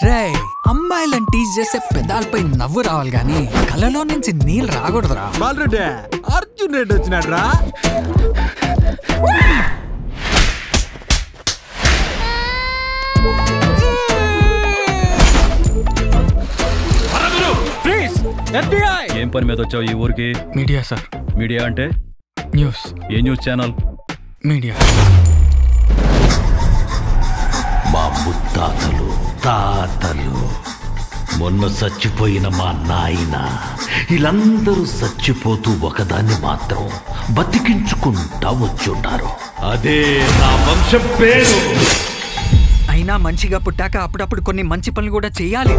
రే అమ్మాయిలను టీచ్ చేసే పెదాలపై నవ్వు రావాలి గాని కళ్ళలో నుంచి నీళ్ళు రాకూడదురా బాలరెడ్డి అర్జున్ రెడ్డి వచ్చినాడు రా ఏం పని మీద వచ్చావు ఈ ఊరికి మీడియా సార్ మీడియా అంటే న్యూస్ ఏ న్యూస్ ఛానల్ మీడియా మా ముత్తాతలు తాతలు మొన్న చచ్చిపోయిన మా నాయన వీళ్ళందరూ చచ్చిపోతూ ఒకదాన్ని మాత్రం బతికించుకుంటా వచ్చుంటారు అదే నా వంశం పేరు అయినా మంచిగా పుట్టాక అప్పుడప్పుడు కొన్ని మంచి పనులు కూడా చేయాలి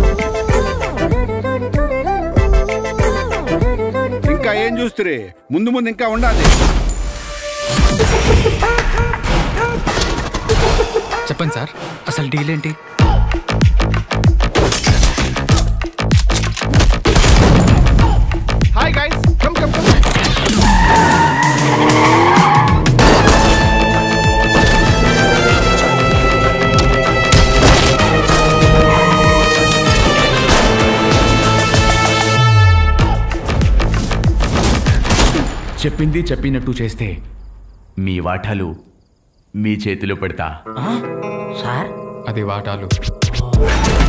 ఇంకా ఏం చూస్తురే ముందు ముందు ఇంకా ఉండాలి చెప్పండి సార్ అసలు డీల్ ఏంటి hi guys come come come చెప్పింది చెప్పినట్టు చేస్తే మీ వాటాలు మీ చేతిలో పెడతా సార్ అది వాటాలు